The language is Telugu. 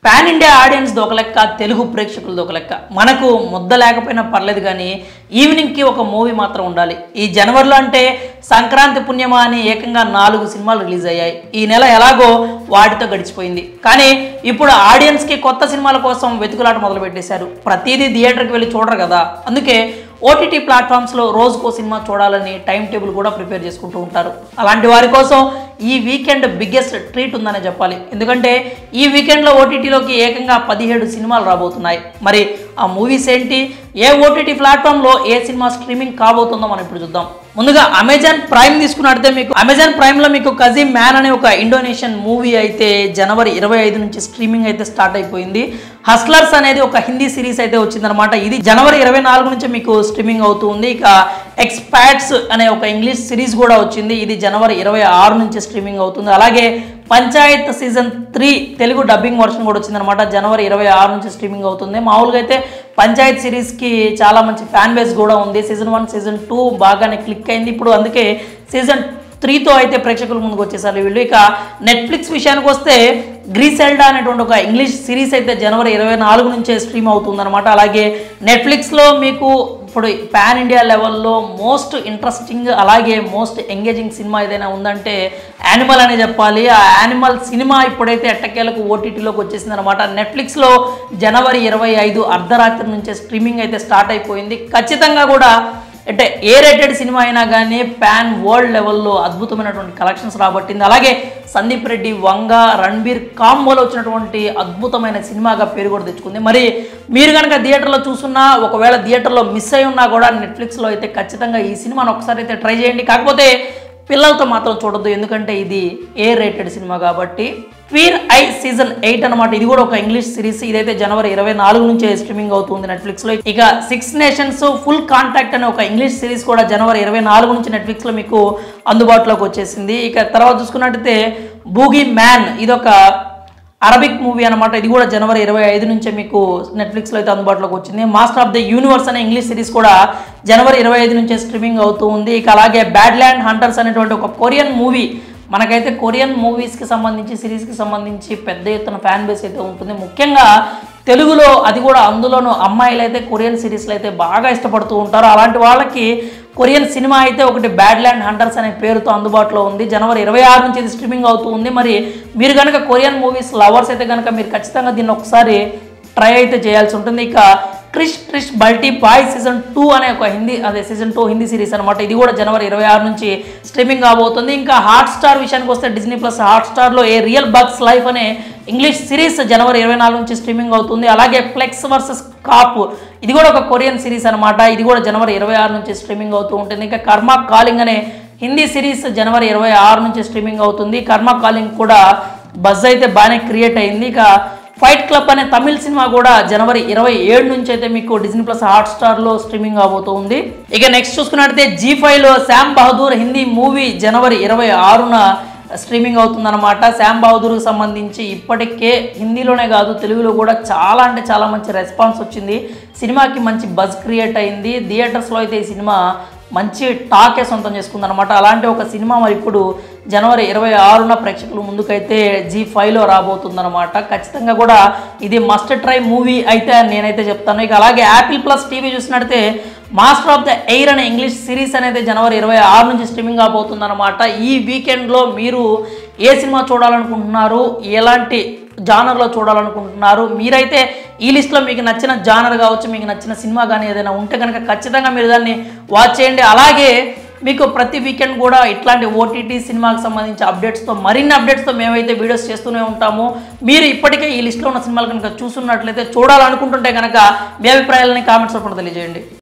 పాన్ ఇండియా ఆడియన్స్ ఒక లెక్క తెలుగు ప్రేక్షకులది ఒక లెక్క మనకు ముద్ద లేకపోయినా పర్లేదు కానీ ఈవినింగ్కి ఒక మూవీ మాత్రం ఉండాలి ఈ జనవరిలో అంటే సంక్రాంతి పుణ్యమా అని ఏకంగా నాలుగు సినిమాలు రిలీజ్ అయ్యాయి ఈ నెల ఎలాగో వాటితో గడిచిపోయింది కానీ ఇప్పుడు ఆడియన్స్కి కొత్త సినిమాల కోసం వెతుకులాట మొదలు పెట్టేశారు ప్రతిదీ థియేటర్కి వెళ్ళి చూడరు కదా అందుకే ఓటీటీ ప్లాట్ఫామ్స్లో రోజుకో సినిమా చూడాలని టైం టేబుల్ కూడా ప్రిపేర్ చేసుకుంటూ ఉంటారు అలాంటి వారి కోసం ఈ వీకెండ్ బిగ్గెస్ట్ ట్రీట్ ఉందనే చెప్పాలి ఎందుకంటే ఈ వీకెండ్లో ఓటీటీలోకి ఏకంగా పదిహేడు సినిమాలు రాబోతున్నాయి మరి ఆ మూవీస్ ఏంటి ఏ ఓటీటీ ప్లాట్ఫామ్లో ఏ సినిమా స్ట్రీమింగ్ కాబోతుందో మనం ఇప్పుడు చూద్దాం ముందుగా అమెజాన్ ప్రైమ్ తీసుకున్నట్టే మీకు అమెజాన్ ప్రైమ్లో మీకు కజీ మ్యాన్ అనే ఒక ఇండోనేషియన్ మూవీ అయితే జనవరి ఇరవై ఐదు నుంచి స్ట్రీమింగ్ అయితే స్టార్ట్ అయిపోయింది హస్లర్స్ అనేది ఒక హిందీ సిరీస్ అయితే వచ్చిందనమాట ఇది జనవరి ఇరవై నాలుగు నుంచి మీకు స్ట్రీమింగ్ అవుతుంది ఇక ఎక్స్పాట్స్ అనే ఒక ఇంగ్లీష్ సిరీస్ కూడా వచ్చింది ఇది జనవరి ఇరవై ఆరు నుంచి స్ట్రీమింగ్ అవుతుంది అలాగే Panchayat season three Telugu dubbing version కూడా వచ్చిందనమాట జనవరి ఇరవై ఆరు నుంచి స్ట్రీమింగ్ అవుతుంది మామూలుగా అయితే పంచాయత్ సిరీస్కి చాలా మంచి ఫ్యాన్ బేస్ కూడా ఉంది సీజన్ వన్ సీజన్ టూ బాగానే క్లిక్ అయింది ఇప్పుడు అందుకే సీజన్ త్రీతో అయితే ప్రేక్షకుల ముందుకు వచ్చేసారు వీళ్ళు ఇక నెట్ఫ్లిక్స్ విషయానికి వస్తే గ్రీసెల్డా అనేటువంటి ఒక ఇంగ్లీష్ సిరీస్ అయితే జనవరి ఇరవై నాలుగు నుంచే స్ట్రీమ్ అవుతుందన్నమాట అలాగే నెట్ఫ్లిక్స్లో మీకు ఇప్పుడు పాన్ ఇండియా లెవెల్లో మోస్ట్ ఇంట్రెస్టింగ్ అలాగే మోస్ట్ ఎంగేజింగ్ సినిమా ఏదైనా ఉందంటే యానిమల్ అనే చెప్పాలి ఆ యానిమల్ సినిమా ఇప్పుడైతే ఎట్టకేలకు ఓటీటీలోకి వచ్చేసింది అనమాట నెట్ఫ్లిక్స్లో జనవరి ఇరవై ఐదు అర్ధరాత్రి నుంచే స్ట్రీమింగ్ అయితే స్టార్ట్ అయిపోయింది ఖచ్చితంగా కూడా అంటే ఏ రేటెడ్ సినిమా అయినా కానీ పాన్ వరల్డ్ లెవెల్లో అద్భుతమైనటువంటి కలెక్షన్స్ రాబట్టింది అలాగే సందీప్ రెడ్డి వంగ రణబీర్ కాంబోలో వచ్చినటువంటి అద్భుతమైన సినిమాగా పేరు కూడా తెచ్చుకుంది మరి మీరు కనుక థియేటర్లో చూసున్నా ఒకవేళ థియేటర్లో మిస్ అయి ఉన్నా కూడా నెట్ఫ్లిక్స్లో అయితే ఖచ్చితంగా ఈ సినిమాను ఒకసారి అయితే ట్రై చేయండి కాకపోతే పిల్లలతో మాత్రం చూడొద్దు ఎందుకంటే ఇది ఏ రేటెడ్ సినిమా కాబట్టి క్వీర్ ఐ సీజన్ ఎయిట్ అనమాట ఇది కూడా ఒక ఇంగ్లీష్ సిరీస్ ఇదైతే జనవరి ఇరవై నాలుగు నుంచే స్ట్రీమింగ్ అవుతుంది నెట్ఫ్లిక్స్లో ఇక సిక్స్ నేషన్స్ ఫుల్ కాంటాక్ట్ అనే ఒక ఇంగ్లీష్ సిరీస్ కూడా జనవరి ఇరవై నాలుగు నుంచి నెట్ఫ్లిక్స్లో మీకు అందుబాటులోకి వచ్చేసింది ఇక తర్వాత చూసుకున్నట్టయితే బూగీ మ్యాన్ ఇదొక అరబిక్ మూవీ అనమాట ఇది కూడా జనవరి ఇరవై ఐదు నుంచే మీకు నెట్ఫ్లిక్స్లో అయితే అందుబాటులోకి వచ్చింది మాస్టర్ ఆఫ్ ద యూనివర్స్ అనే ఇంగ్లీష్ సిరీస్ కూడా జనవరి ఇరవై ఐదు నుంచే స్ట్రీమింగ్ అవుతూ ఉంది ఇక అలాగే బ్యాడ్ ల్యాండ్ హంటర్స్ అనేటువంటి ఒక కొరియన్ మూవీ మనకైతే కొరియన్ మూవీస్కి సంబంధించి సిరీస్కి సంబంధించి పెద్ద ఎత్తున ఫ్యాన్ బేస్ అయితే ఉంటుంది ముఖ్యంగా తెలుగులో అది కూడా అందులోనూ అమ్మాయిలు అయితే కొరియన్ సిరీస్లు అయితే బాగా ఇష్టపడుతూ ఉంటారు అలాంటి వాళ్ళకి కొరియన్ సినిమా అయితే ఒకటి బ్యాడ్ ల్యాండ్ హంటర్స్ అనే పేరుతో అందుబాటులో ఉంది జనవరి ఇరవై ఆరు నుంచి ఇది స్ట్రీమింగ్ అవుతూ ఉంది మరి మీరు కనుక కొరియన్ మూవీస్ లవర్స్ అయితే కనుక మీరు ఖచ్చితంగా దీన్ని ఒకసారి ట్రై అయితే చేయాల్సి ఉంటుంది ఇక క్రిష్ క్రిష్ బల్టీ బాయ్ సీజన్ టూ అనే ఒక హిందీ అదే సీజన్ టూ హిందీ సిరీస్ అనమాట ఇది కూడా జనవరి ఇరవై ఆరు నుంచి స్ట్రీమింగ్ కాబోతుంది ఇంకా హాట్ స్టార్ విషయానికి వస్తే డిజ్నీ ప్లస్ హాట్ స్టార్లో ఏ రియల్ బగ్స్ లైఫ్ అనే ఇంగ్లీష్ సిరీస్ జనవరి ఇరవై నాలుగు నుంచి స్ట్రీమింగ్ అవుతుంది అలాగే ఫ్లెక్స్ వర్సెస్ కాప్ ఇది కూడా ఒక కొరియన్ సిరీస్ అనమాట ఇది కూడా జనవరి ఇరవై ఆరు నుంచి స్ట్రీమింగ్ అవుతూ ఉంటుంది ఇంకా కర్మ కాలింగ్ అనే హిందీ సిరీస్ జనవరి ఇరవై ఆరు నుంచి స్ట్రీమింగ్ అవుతుంది కర్మ కాలింగ్ కూడా బజ్ అయితే బాగానే క్రియేట్ అయింది ఇక ఫైట్ క్లబ్ అనే తమిళ సినిమా కూడా జనవరి ఇరవై ఏడు నుంచి అయితే మీకు డిజ్నీ ప్లస్ హాట్ స్టార్లో స్ట్రీమింగ్ అవబోతుంది ఇక నెక్స్ట్ చూసుకున్నట్టయితే జీ ఫైవ్లో శామ్ బహదూర్ హిందీ మూవీ జనవరి ఇరవై ఆరున స్ట్రీమింగ్ అవుతుందన్నమాట శామ్ బహదూర్కి సంబంధించి ఇప్పటికే హిందీలోనే కాదు తెలుగులో కూడా చాలా అంటే చాలా మంచి రెస్పాన్స్ వచ్చింది సినిమాకి మంచి బజ్ క్రియేట్ అయింది థియేటర్స్లో అయితే ఈ సినిమా మంచి టాకే సొంతం చేసుకుందనమాట అలాంటి ఒక సినిమా మరి ఇప్పుడు జనవరి ఇరవై ఆరున ప్రేక్షకుల ముందుకైతే జీ ఫైవ్లో రాబోతుందన్నమాట ఖచ్చితంగా కూడా ఇది మస్ట్ ట్రై మూవీ అయితే అని నేనైతే చెప్తాను ఇక అలాగే యాపిల్ ప్లస్ టీవీ చూసినట్టయితే మాస్టర్ ఆఫ్ ద ఎయిర్ అనే ఇంగ్లీష్ సిరీస్ అనేది జనవరి ఇరవై ఆరు నుంచి స్ట్రీమింగ్ కాబోతుందన్నమాట ఈ వీకెండ్లో మీరు ఏ సినిమా చూడాలనుకుంటున్నారు ఎలాంటి జానర్లో చూడాలనుకుంటున్నారు మీరైతే ఈ లిస్ట్లో మీకు నచ్చిన జానర్ కావచ్చు మీకు నచ్చిన సినిమా కానీ ఏదైనా ఉంటే కనుక ఖచ్చితంగా మీరు దాన్ని వాచ్ చేయండి అలాగే మీకు ప్రతి వీకెండ్ కూడా ఇట్లాంటి ఓటీటీ సినిమాకి సంబంధించి అప్డేట్స్తో మరిన్ని అప్డేట్స్తో మేమైతే వీడియోస్ చేస్తూనే ఉంటాము మీరు ఇప్పటికే ఈ లిస్ట్లో ఉన్న సినిమాలు కనుక చూస్తున్నట్లయితే చూడాలనుకుంటుంటే కనుక మీ అభిప్రాయాలని కామెంట్స్ రూపంలో తెలియజేయండి